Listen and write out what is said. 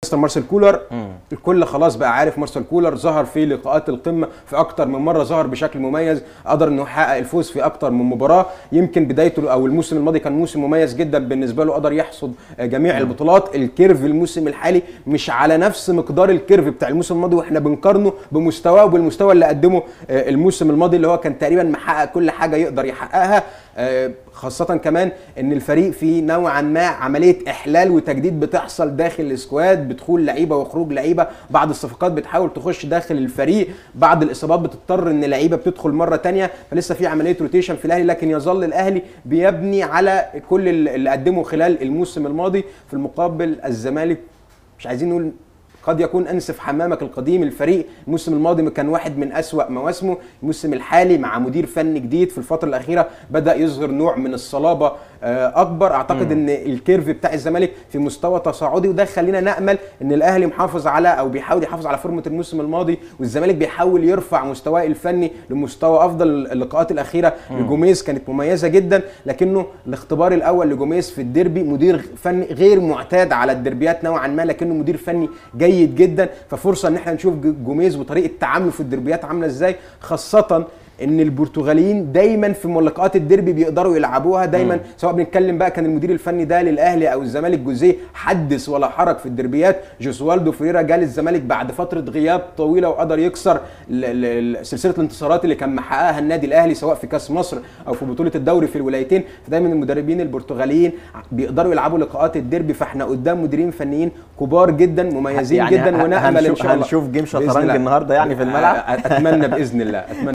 مستر مارسيل كولر الكل خلاص بقى عارف مارسيل كولر ظهر في لقاءات القمه في اكتر من مره ظهر بشكل مميز قدر انه يحقق الفوز في اكتر من مباراه يمكن بدايته او الموسم الماضي كان موسم مميز جدا بالنسبه له قدر يحصد جميع البطولات الكيرف الموسم الحالي مش على نفس مقدار الكيرف بتاع الموسم الماضي واحنا بنقارنه بمستواه وبالمستوى اللي قدمه آه، الموسم الماضي اللي هو كان تقريبا محقق كل حاجه يقدر يحققها آه، خاصة كمان ان الفريق في نوعا ما عملية احلال وتجديد بتحصل داخل السكواد بدخول لعيبة وخروج لعيبة بعض الصفقات بتحاول تخش داخل الفريق بعض الاصابات بتضطر ان لعيبة بتدخل مرة تانية فلسه في عملية روتيشن في الاهلي لكن يظل الاهلي بيبني على كل اللي قدمه خلال الموسم الماضي في المقابل الزمالك مش عايزين نقول قد يكون انسف حمامك القديم الفريق الموسم الماضي كان واحد من اسوا مواسمه الموسم الحالي مع مدير فني جديد في الفتره الاخيره بدا يظهر نوع من الصلابه آه، اكبر اعتقد ان الكيرف بتاع الزمالك في مستوى تصاعدي وده خلينا نامل ان الاهلي محافظ على او بيحاول يحافظ على فورمه الموسم الماضي والزمالك بيحاول يرفع مستواه الفني لمستوى افضل اللقاءات الاخيره لجوميز كانت مميزه جدا لكنه الاختبار الاول لجوميز في الديربي مدير فني غير معتاد على الدربيات نوعا ما لكنه مدير فني جيد جدا ففرصه ان احنا نشوف جوميز وطريقه تعامله في الدربيات عامله ازاي خاصه ان البرتغاليين دايما في ملقات الديربي بيقدروا يلعبوها دايما مم. سواء بنتكلم بقى كان المدير الفني ده للاهلي او الزمالك جوزيه حدث ولا حرج في الدربيات جوسوالدو فريرا جال الزمالك بعد فتره غياب طويله وقدر يكسر سلسله الانتصارات اللي كان محققها النادي الاهلي سواء في كاس مصر او في بطوله الدوري في الولايتين فدايما المدربين البرتغاليين بيقدروا يلعبوا لقاءات الديربي فاحنا قدام مديرين فنيين كبار جدا مميزين يعني جدا ونامل ان شاء الله هنشوف جيم شطرنج النهارده يعني في الملعب اتمنى باذن الله اتمنى